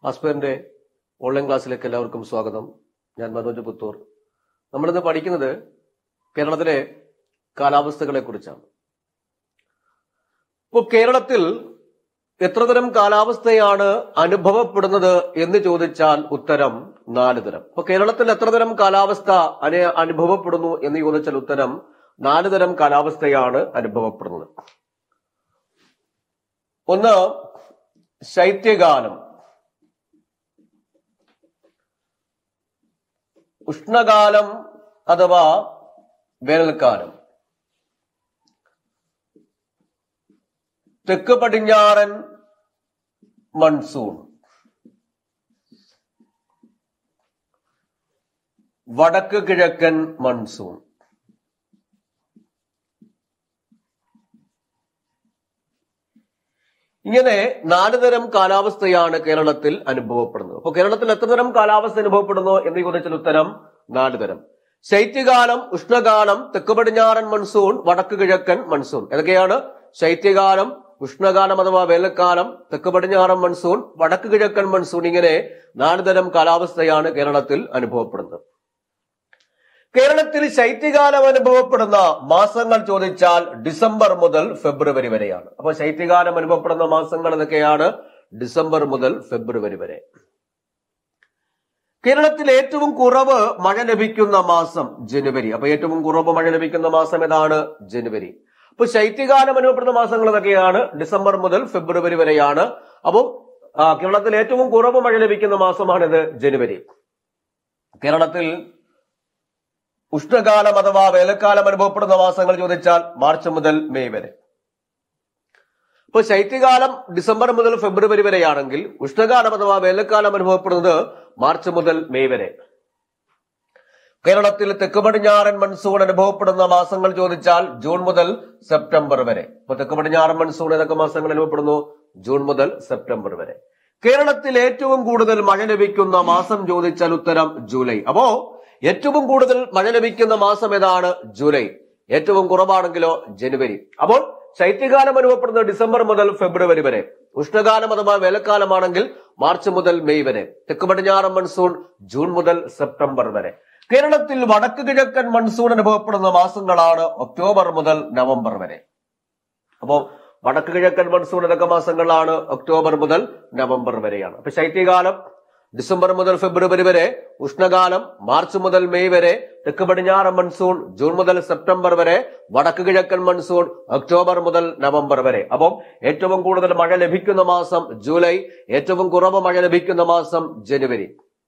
ആസ്പയറിന്റെ online ക്ലാസ്സിലേക്ക് എല്ലാവർക്കും സ്വാഗതം ഞാൻ മനോജ് പുത്തൂർ നമ്മളിന്ന് പഠിക്കുന്നത് കേരളത്തിലെ കാലാവസ്ഥകളെ കുറിച്ചാണ് ഇപ്പോൾ കേരളത്തിൽ എത്രതരം കാലാവസ്ഥയാണ് അനുഭവപ്പെടുന്നത് എന്ന് ചോദിച്ചാൽ ഉത്തരം നാല് തരം അപ്പൊ കേരളത്തിൽ എത്രതരം കാലാവസ്ഥ അന- അനുഭവപ്പെടുന്നു എന്ന് ചോദിച്ചാൽ ഉത്തരം നാല് തരം കാലാവസ്ഥയാണ് അനുഭവപ്പെടുന്നത് ഒന്ന് ശൈത്യകാലം ഉഷ്ണകാലം അഥവാ വേനൽക്കാലം തെക്ക് പടിഞ്ഞാറൻ മൺസൂൺ വടക്ക് കിഴക്കൻ മൺസൂൺ ഇങ്ങനെ നാല് തരം കാലാവസ്ഥയാണ് കേരളത്തിൽ അനുഭവപ്പെടുന്നത് അപ്പൊ കേരളത്തിൽ എത്ര തരം കാലാവസ്ഥ അനുഭവപ്പെടുന്നു എന്ന് ചോദിച്ചാൽ ഉത്തരം നാല് തരം ശൈത്യകാലം ഉഷ്ണകാലം തെക്ക് പടിഞ്ഞാറൻ മൺസൂൺ വടക്ക് കിഴക്കൻ മൺസൂൺ ഏതൊക്കെയാണ് ശൈത്യകാലം ഉഷ്ണകാലം അഥവാ വേനൽക്കാലം തെക്ക് പടിഞ്ഞാറൻ മൺസൂൺ വടക്ക് കിഴക്കൻ മൺസൂൺ ഇങ്ങനെ നാല് തരം കാലാവസ്ഥയാണ് കേരളത്തിൽ അനുഭവപ്പെടുന്നത് കേരളത്തിൽ ശൈത്യകാലം അനുഭവപ്പെടുന്ന മാസങ്ങൾ ചോദിച്ചാൽ ഡിസംബർ മുതൽ ഫെബ്രുവരി വരെയാണ് അപ്പൊ ശൈത്യകാലം അനുഭവപ്പെടുന്ന മാസങ്ങൾ ഏതൊക്കെയാണ് ഡിസംബർ മുതൽ ഫെബ്രുവരി വരെ കേരളത്തിൽ ഏറ്റവും കുറവ് മഴ ലഭിക്കുന്ന മാസം ജനുവരി അപ്പൊ ഏറ്റവും കുറവ് മഴ ലഭിക്കുന്ന മാസം ഏതാണ് ജനുവരി അപ്പൊ ശൈത്യകാലം അനുഭവപ്പെടുന്ന മാസങ്ങൾ ഏതൊക്കെയാണ് ഡിസംബർ മുതൽ ഫെബ്രുവരി വരെയാണ് അപ്പോൾ ആ, കേരളത്തിൽ ഏറ്റവും കുറവ് മഴ ലഭിക്കുന്ന മാസമാണിത് ജനുവരി കേരളത്തിൽ ഉഷ്ണകാലം അഥവാ വേനൽക്കാലം അനുഭവപ്പെടുന്ന മാസങ്ങൾ ചോദിച്ചാൽ മാർച്ച് മുതൽ മെയ് വരെ ഇപ്പൊ ശൈത്യകാലം ഡിസംബർ മുതൽ ഫെബ്രുവരി വരെയാണെങ്കിൽ ഉഷ്ണകാലം അഥവാ വേനൽക്കാലം അനുഭവപ്പെടുന്നത് മാർച്ച് മുതൽ മെയ് വരെ കേരളത്തിൽ തെക്ക് പടിഞ്ഞാറൻ മൺസൂൺ അനുഭവപ്പെടുന്ന മാസങ്ങൾ ചോദിച്ചാൽ ജൂൺ മുതൽ സെപ്റ്റംബർ വരെ ഇപ്പൊ തെക്ക് പടിഞ്ഞാറൻ മൺസൂൺ ഏതൊക്കെ മാസങ്ങൾ അനുഭവപ്പെടുന്നു ജൂൺ മുതൽ സെപ്റ്റംബർ വരെ കേരളത്തിൽ ഏറ്റവും കൂടുതൽ മഴ ലഭിക്കുന്ന മാസം ചോദിച്ചാൽ ഉത്തരം ജൂലൈ അപ്പോ ഏറ്റവും കൂടുതൽ മഴ ലഭിക്കുന്ന മാസം ഏതാണ് ജൂലൈ ഏറ്റവും കുറവാണെങ്കിലോ ജനുവരി അപ്പോൾ ശൈത്യകാലം അനുഭവപ്പെടുന്നത് ഡിസംബർ മുതൽ ഫെബ്രുവരി വരെ ഉഷ്ണകാലം അഥവാ വേനൽക്കാലമാണെങ്കിൽ മാർച്ച് മുതൽ മെയ് വരെ തെക്ക് പടിഞ്ഞാറൻ മൺസൂൺ ജൂൺ മുതൽ സെപ്റ്റംബർ വരെ കേരളത്തിൽ വടക്ക് കിഴക്കൻ മൺസൂൺ അനുഭവപ്പെടുന്ന മാസങ്ങളാണ് ഒക്ടോബർ മുതൽ നവംബർ വരെ അപ്പോ വടക്ക് കിഴക്കൻ മൺസൂൺ ഏതൊക്കെ മാസങ്ങളാണ് ഒക്ടോബർ മുതൽ നവംബർ വരെയാണ് അപ്പൊ ശൈത്യകാലം ഡിസംബർ മുതൽ ഫെബ്രുവരി വരെ ഉഷ്ണകാലം മാർച്ച് മുതൽ മെയ് വരെ തെക്ക് പടിഞ്ഞാറൻ മൺസൂൺ ജൂൺ മുതൽ സെപ്റ്റംബർ വരെ വടക്ക് കിഴക്കൻ മൺസൂൺ ഒക്ടോബർ മുതൽ നവംബർ വരെ അപ്പം ഏറ്റവും കൂടുതൽ മഴ ലഭിക്കുന്ന മാസം ജൂലൈ ഏറ്റവും കുറവ് മഴ ലഭിക്കുന്ന മാസം ജനുവരി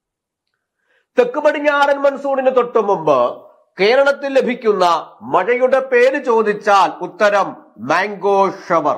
തെക്ക് പടിഞ്ഞാറൻ മൺസൂണിന് തൊട്ടു മുമ്പ് കേരളത്തിൽ ലഭിക്കുന്ന മഴയുടെ പേര് ചോദിച്ചാൽ ഉത്തരം മാംഗോ ഷവർ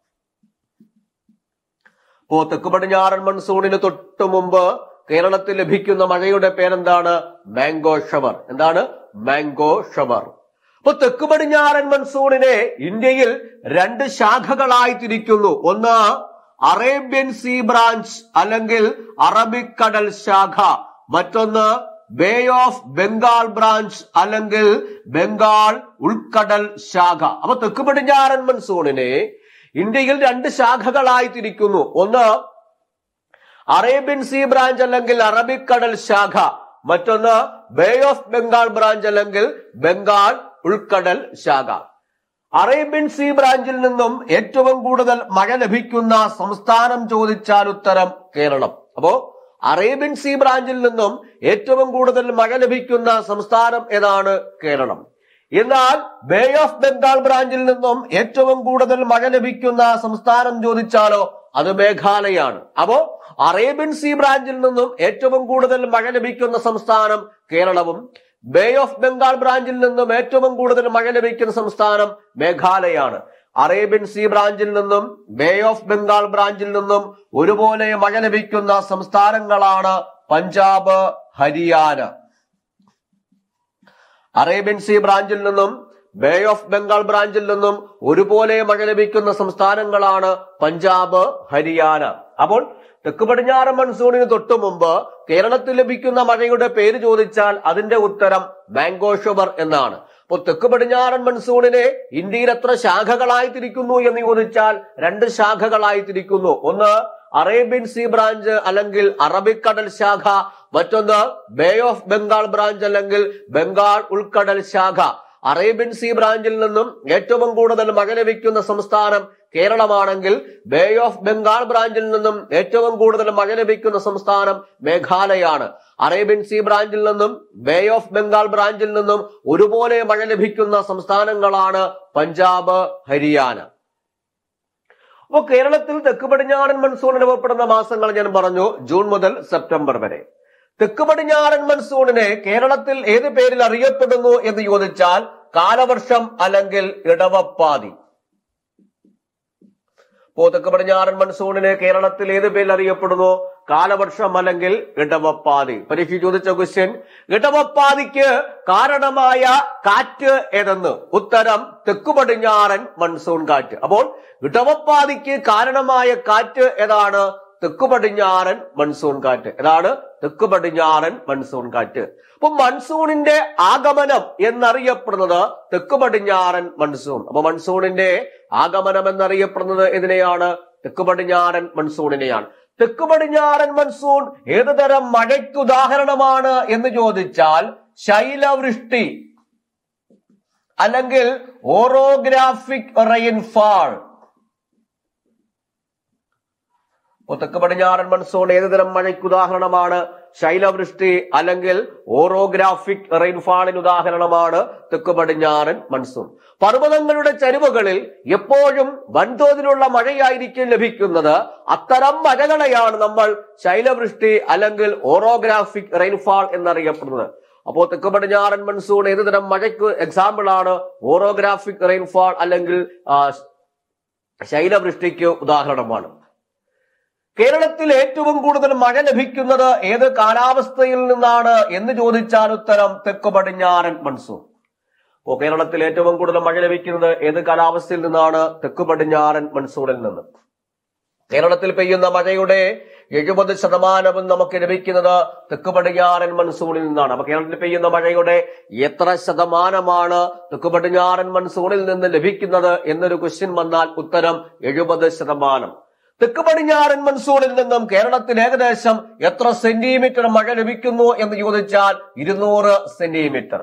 ഇപ്പോ തെക്ക് പടിഞ്ഞാറൻ മൺസൂണിന് തൊട്ടു മുമ്പ് കേരളത്തിൽ ലഭിക്കുന്ന മഴയുടെ പേരെന്താണ് മാംഗോ ഷവർ എന്താണ് മാംഗോ ഷവർ അപ്പൊ തെക്ക് പടിഞ്ഞാറൻ മൺസൂണിനെ ഇന്ത്യയിൽ രണ്ട് ശാഖകളായി തിരിക്കുന്നു ഒന്ന് അറേബ്യൻ സീ ബ്രാഞ്ച് അല്ലെങ്കിൽ അറബിക്കടൽ ശാഖ മറ്റൊന്ന് ബേ ഓഫ് ബംഗാൾ ബ്രാഞ്ച് അല്ലെങ്കിൽ ബംഗാൾ ഉൾക്കടൽ ശാഖ അപ്പൊ തെക്ക് പടിഞ്ഞാറൻ മൺസൂണിനെ ഇന്ത്യയിൽ രണ്ട് ശാഖകളായി തിരിക്കുന്നു ഒന്ന് അറേബ്യൻ സീ ബ്രാഞ്ച് അല്ലെങ്കിൽ അറബിക്കടൽ ശാഖ മറ്റൊന്ന് ബേ ഓഫ് ബംഗാൾ ബ്രാഞ്ച് അല്ലെങ്കിൽ ബംഗാൾ ഉൾക്കടൽ ശാഖ അറേബ്യൻ സീ ബ്രാഞ്ചിൽ നിന്നും ഏറ്റവും കൂടുതൽ മഴ ലഭിക്കുന്ന സംസ്ഥാനം ചോദിച്ചാൽ ഉത്തരം കേരളം അപ്പോ അറേബ്യൻ സീ ബ്രാഞ്ചിൽ നിന്നും ഏറ്റവും കൂടുതൽ മഴ ലഭിക്കുന്ന സംസ്ഥാനം ഏതാണ് കേരളം എന്നാൽ ബേ ഓഫ് ബംഗാൾ ബ്രാഞ്ചിൽ നിന്നും ഏറ്റവും കൂടുതൽ മഴ ലഭിക്കുന്ന സംസ്ഥാനം ചോദിച്ചാലോ അത് മേഘാലയാണ് അപ്പോ അറേബ്യൻ സീ ബ്രാഞ്ചിൽ നിന്നും ഏറ്റവും കൂടുതൽ മഴ ലഭിക്കുന്ന സംസ്ഥാനം കേരളവും ബേ ഓഫ് ബംഗാൾ ബ്രാഞ്ചിൽ നിന്നും ഏറ്റവും കൂടുതൽ മഴ ലഭിക്കുന്ന സംസ്ഥാനം മേഘാലയാണ് അറേബ്യൻ സീ ബ്രാഞ്ചിൽ നിന്നും ബേ ഓഫ് ബംഗാൾ ബ്രാഞ്ചിൽ നിന്നും ഒരുപോലെ മഴ ലഭിക്കുന്ന സംസ്ഥാനങ്ങളാണ് പഞ്ചാബ് ഹരിയാന അറേബ്യൻ സീ ബ്രാഞ്ചിൽ നിന്നും ബേ ഓഫ് ബംഗാൾ ബ്രാഞ്ചിൽ നിന്നും ഒരുപോലെ മഴ ലഭിക്കുന്ന സംസ്ഥാനങ്ങളാണ് പഞ്ചാബ് ഹരിയാന അപ്പോൾ തെക്ക് പടിഞ്ഞാറൻ മൺസൂണിന് തൊട്ടു മുമ്പ് കേരളത്തിൽ ലഭിക്കുന്ന മഴയുടെ പേര് ചോദിച്ചാൽ അതിന്റെ ഉത്തരം മാംഗോ ഷുവർ എന്നാണ് അപ്പോൾ തെക്ക് പടിഞ്ഞാറൻ മൺസൂണിനെ ഇന്ത്യയിൽ എത്ര ശാഖകളായി തിരിക്കുന്നു എന്ന് ചോദിച്ചാൽ രണ്ട് ശാഖകളായി തിരിക്കുന്നു ഒന്ന് അറേബ്യൻ സീ ബ്രാഞ്ച് അല്ലെങ്കിൽ അറബിക്കടൽ ശാഖ മറ്റൊന്ന് ബേ ഓഫ് ബംഗാൾ ബ്രാഞ്ച് അല്ലെങ്കിൽ ബംഗാൾ ഉൾക്കടൽ ശാഖ അറേബ്യൻ സീ ബ്രാഞ്ചിൽ നിന്നും ഏറ്റവും കൂടുതൽ മഴ ലഭിക്കുന്ന സംസ്ഥാനം കേരളമാണെങ്കിൽ ബേ ഓഫ് ബംഗാൾ ബ്രാഞ്ചിൽ നിന്നും ഏറ്റവും കൂടുതൽ മഴ ലഭിക്കുന്ന സംസ്ഥാനം മേഘാലയാണ് അറേബ്യൻ സീ ബ്രാഞ്ചിൽ നിന്നും ബേ ഓഫ് ബംഗാൾ ബ്രാഞ്ചിൽ നിന്നും ഒരുപോലെ മഴ ലഭിക്കുന്ന സംസ്ഥാനങ്ങളാണ് പഞ്ചാബ് ഹരിയാന അപ്പോൾ കേരളത്തിൽ തെക്ക് പടിഞ്ഞാറൻ മൺസൂൺ അനുഭവപ്പെടുന്ന മാസങ്ങൾ ഞാൻ പറഞ്ഞു ജൂൺ മുതൽ സെപ്റ്റംബർ വരെ തെക്ക് പടിഞ്ഞാറൻ മൺസൂണിനെ കേരളത്തിൽ ഏത് പേരിൽ അറിയപ്പെടുന്നു എന്ന് ചോദിച്ചാൽ കാലവർഷം അല്ലെങ്കിൽ ഇടവപ്പാതി ഇപ്പോ തെക്ക് പടിഞ്ഞാറൻ മൺസൂണിനെ കേരളത്തിൽ ഏത് പേരിൽ അറിയപ്പെടുന്നു കാലവർഷം അല്ലെങ്കിൽ ഇടവപ്പാതി പരീക്ഷ ചോദിച്ച ക്വസ്റ്റ്യൻ ഇടവപ്പാതിക്ക് കാരണമായ കാറ്റ് ഏതെന്ന് ഉത്തരം തെക്കു പടിഞ്ഞാറൻ മൺസൂൺ കാറ്റ് അപ്പോൾ ഇടവപ്പാതിക്ക് കാരണമായ കാറ്റ് ഏതാണ് തെക്കു പടിഞ്ഞാറൻ മൺസൂൺ കാറ്റ് ഏതാണ് തെക്കു പടിഞ്ഞാറൻ മൺസൂൺ കാറ്റ് അപ്പൊ മൺസൂണിന്റെ ആഗമനം എന്നറിയപ്പെടുന്നത് തെക്കു പടിഞ്ഞാറൻ മൺസൂൺ അപ്പൊ മൺസൂണിന്റെ ആഗമനം എന്നറിയപ്പെടുന്നത് ഇതിനെയാണ് തെക്കു പടിഞ്ഞാറൻ മൺസൂണിനെയാണ് തെക്കു പടിഞ്ഞാറൻ മൺസൂൺ ഏത് തരം മഴയ്ക്ക് ഉദാഹരണമാണ് എന്ന് ചോദിച്ചാൽ ശൈലവൃഷ്ടി അല്ലെങ്കിൽ ഓറോഗ്രാഫിക് റെയിൻഫാൾ അപ്പോൾ തെക്ക് പടിഞ്ഞാറൻ മൺസൂൺ ഏതുതരം മഴയ്ക്ക് ഉദാഹരണമാണ് ശൈലവൃഷ്ടി അല്ലെങ്കിൽ ഓറോഗ്രാഫിക് റെയിൻഫാളിന് ഉദാഹരണമാണ് തെക്ക് പടിഞ്ഞാറൻ മൺസൂൺ പർവ്വതങ്ങളുടെ ചരിവുകളിൽ എപ്പോഴും വൻതോതിലുള്ള മഴയായിരിക്കും ലഭിക്കുന്നത് അത്തരം മഴകളെയാണ് നമ്മൾ ശൈലവൃഷ്ടി അല്ലെങ്കിൽ ഓറോഗ്രാഫിക് റെയിൻഫാൾ എന്നറിയപ്പെടുന്നത് അപ്പോൾ തെക്ക് പടിഞ്ഞാറൻ മൺസൂൺ ഏതുതരം മഴയ്ക്ക് എക്സാമ്പിൾ ആണ് ഓറോഗ്രാഫിക് റെയിൻഫാൾ അല്ലെങ്കിൽ ആ, ശൈലവൃഷ്ടിക്ക് ഉദാഹരണമാണ് കേരളത്തിൽ ഏറ്റവും കൂടുതൽ മഴ ലഭിക്കുന്നത് ഏത് കാലാവസ്ഥയിൽ നിന്നാണ് എന്ന് ചോദിച്ചാൽ ഉത്തരം തെക്ക് പടിഞ്ഞാറൻ മൺസൂൺ ഓ കേരളത്തിൽ ഏറ്റവും കൂടുതൽ മഴ ലഭിക്കുന്നത് ഏത് കാലാവസ്ഥയിൽ നിന്നാണ് തെക്ക് പടിഞ്ഞാറൻ മൺസൂണിൽ നിന്ന് കേരളത്തിൽ പെയ്യുന്ന മഴയുടെ എഴുപത് ശതമാനവും നമുക്ക് ലഭിക്കുന്നത് തെക്ക് പടിഞ്ഞാറൻ മൺസൂണിൽ നിന്നാണ് അപ്പൊ കേരളത്തിൽ പെയ്യുന്ന മഴയുടെ എത്ര ശതമാനമാണ് തെക്ക് പടിഞ്ഞാറൻ മൺസൂണിൽ നിന്ന് ലഭിക്കുന്നത് എന്നൊരു ക്വസ്റ്റ്യൻ വന്നാൽ ഉത്തരം എഴുപത് ശതമാനം തെക്ക് പടിഞ്ഞാറൻ മൺസൂണിൽ നിന്നും കേരളത്തിൽ ഏകദേശം എത്ര സെന്റിമീറ്റർ മഴ ലഭിക്കുന്നു എന്ന് ചോദിച്ചാൽ ഇരുന്നൂറ് സെന്റിമീറ്റർ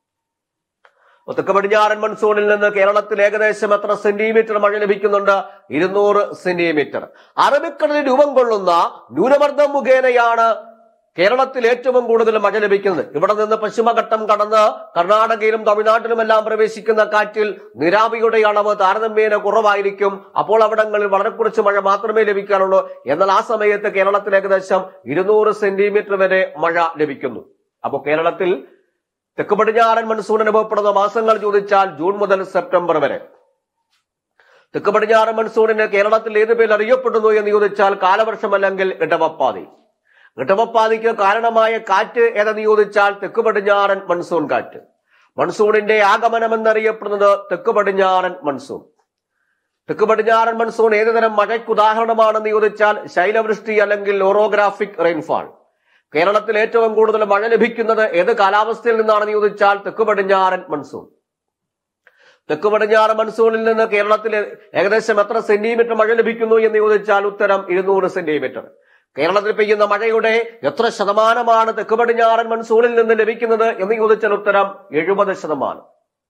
അപ്പൊ തെക്ക് പടിഞ്ഞാറൻ മൺസൂണിൽ നിന്ന് കേരളത്തിൽ ഏകദേശം എത്ര സെന്റിമീറ്റർ മഴ ലഭിക്കുന്നുണ്ട് ഇരുന്നൂറ് സെന്റിമീറ്റർ അറബിക്കടലിൽ രൂപം കൊള്ളുന്ന ന്യൂനമർദ്ദം മുഖേനയാണ് കേരളത്തിൽ ഏറ്റവും കൂടുതൽ മഴ ലഭിക്കുന്നത് ഇവിടെ നിന്ന് പശ്ചിമഘട്ടം കടന്ന് കർണാടകയിലും തമിഴ്നാട്ടിലുമെല്ലാം പ്രവേശിക്കുന്ന കാറ്റിൽ നീരാവിയുടെ അളവ് താരതമ്യേന കുറവായിരിക്കും അപ്പോൾ അവിടങ്ങളിൽ വളരെ കുറച്ച് മഴ മാത്രമേ ലഭിക്കാനുള്ളൂ എന്നാൽ ആ സമയത്ത് കേരളത്തിൽ ഏകദേശം ഇരുന്നൂറ് സെന്റിമീറ്റർ വരെ മഴ ലഭിക്കുന്നു അപ്പോൾ കേരളത്തിൽ തെക്ക് പടിഞ്ഞാറൻ മൺസൂൺ അനുഭവപ്പെടുന്ന മാസങ്ങൾ ചോദിച്ചാൽ ജൂൺ മുതൽ സെപ്റ്റംബർ വരെ തെക്ക് പടിഞ്ഞാറൻ മൺസൂണിന് കേരളത്തിൽ ഏത് പേരിൽ അറിയപ്പെടുന്നു എന്ന് ചോദിച്ചാൽ കാലവർഷം അല്ലെങ്കിൽ ഇടവപ്പാതി ഇടവപ്പാതിക്ക് കാരണമായ കാറ്റ് ഏതെന്ന് ചോദിച്ചാൽ തെക്ക് പടിഞ്ഞാറൻ മൺസൂൺ കാറ്റ് മൺസൂണിന്റെ ആഗമനം എന്നറിയപ്പെടുന്നത് തെക്ക് പടിഞ്ഞാറൻ മൺസൂൺ തെക്ക് പടിഞ്ഞാറൻ മൺസൂൺ ഏതുതരം മഴയ്ക്ക് ഉദാഹരണമാണെന്ന് ചോദിച്ചാൽ ശൈലവൃഷ്ടി അല്ലെങ്കിൽ ഓറോഗ്രാഫിക് റെയിൻഫാൾ കേരളത്തിൽ ഏറ്റവും കൂടുതൽ മഴ ലഭിക്കുന്നത് ഏത് കാലാവസ്ഥയിൽ നിന്നാണെന്ന് ചോദിച്ചാൽ തെക്ക് പടിഞ്ഞാറൻ മൺസൂൺ തെക്ക് പടിഞ്ഞാറ് മൺസൂണിൽ നിന്ന് കേരളത്തിൽ ഏകദേശം എത്ര സെന്റിമീറ്റർ മഴ ലഭിക്കുന്നു എന്ന് ചോദിച്ചാൽ ഉത്തരം ഇരുന്നൂറ് സെന്റിമീറ്റർ കേരളത്തിൽ പെയ്യുന്ന മഴയുടെ എത്ര ശതമാനമാണ് തെക്ക് പടിഞ്ഞാറൻ മൺസൂണിൽ നിന്ന് ലഭിക്കുന്നത് എന്ന് ചോദിച്ചാൽ ഉത്തരം എഴുപത് ശതമാനം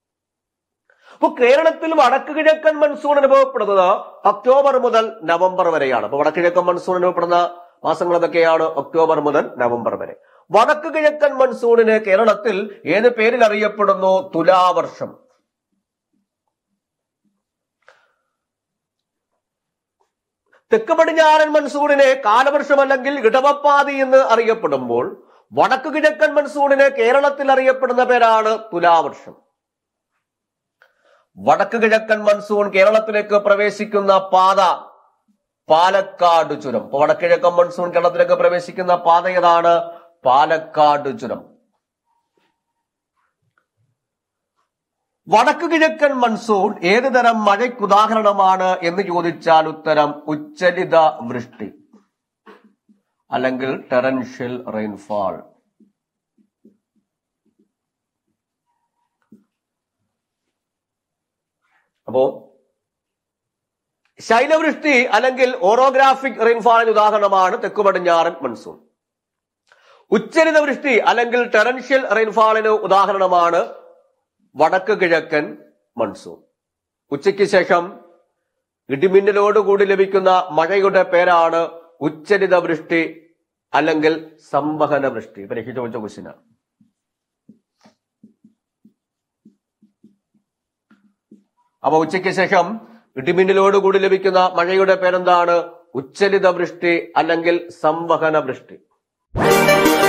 അപ്പൊ കേരളത്തിൽ വടക്ക് കിഴക്കൻ മൺസൂൺ അനുഭവപ്പെടുന്നത് ഒക്ടോബർ മുതൽ നവംബർ വരെയാണ് അപ്പൊ വടക്ക് കിഴക്കൻ മൺസൂൺ അനുഭവപ്പെടുന്ന മാസങ്ങൾ ഏതൊക്കെയാണ് ഒക്ടോബർ മുതൽ നവംബർ വരെ വടക്ക് കിഴക്കൻ മൺസൂണിന് കേരളത്തിൽ ഏത് പേരിൽ അറിയപ്പെടുന്നു തുലാവർഷം തെക്ക് പടിഞ്ഞാറൻ മൺസൂണിനെ കാലവർഷം അല്ലെങ്കിൽ ഇടവപ്പാതി എന്ന് അറിയപ്പെടുമ്പോൾ വടക്ക് കിഴക്കൻ മൺസൂണിന് കേരളത്തിൽ അറിയപ്പെടുന്ന പേരാണ് തുലാവർഷം വടക്ക് കിഴക്കൻ മൺസൂൺ കേരളത്തിലേക്ക് പ്രവേശിക്കുന്ന പാത പാലക്കാട് ചുരം അപ്പൊ വടക്ക് കിഴക്കൻ മൺസൂൺ കേരളത്തിലേക്ക് പ്രവേശിക്കുന്ന പാത ഏതാണ് പാലക്കാട് ചുരം വടക്ക് കിഴക്കൻ മൺസൂൺ ഏത് തരം മഴയ്ക്ക് ഉദാഹരണമാണ് എന്ന് ചോദിച്ചാൽ ഉത്തരം ഉച്ചലിത വൃഷ്ടി അല്ലെങ്കിൽ ടെറൻഷ്യൽ റെയിൻഫാൾ അപ്പോ ശൈലവൃഷ്ടി അല്ലെങ്കിൽ ഓറോഗ്രാഫിക് റെയിൻഫാളിന് ഉദാഹരണമാണ് തെക്കു പടിഞ്ഞാറൻ മൺസൂൺ ഉച്ചരിത വൃഷ്ടി അല്ലെങ്കിൽ ടെറൻഷ്യൽ റെയിൻഫാളിന് ഉദാഹരണമാണ് വടക്ക് കിഴക്കൻ മൺസൂൺ ഉച്ചയ്ക്ക് ശേഷം ഇടിമിന്നലോടുകൂടി ലഭിക്കുന്ന മഴയുടെ പേരാണ് ഉച്ചരിത വൃഷ്ടി അല്ലെങ്കിൽ സംവഹന വൃഷ്ടി പരീക്ഷ ചോദിച്ച ക്വസ്റ്റിനാണ് അപ്പൊ ഉച്ചയ്ക്ക് ശേഷം ഇടിമിന്നലോടുകൂടി ലഭിക്കുന്ന മഴയുടെ പേരെന്താണ് ഉച്ചലിത വൃഷ്ടി അല്ലെങ്കിൽ സംവഹന വൃഷ്ടി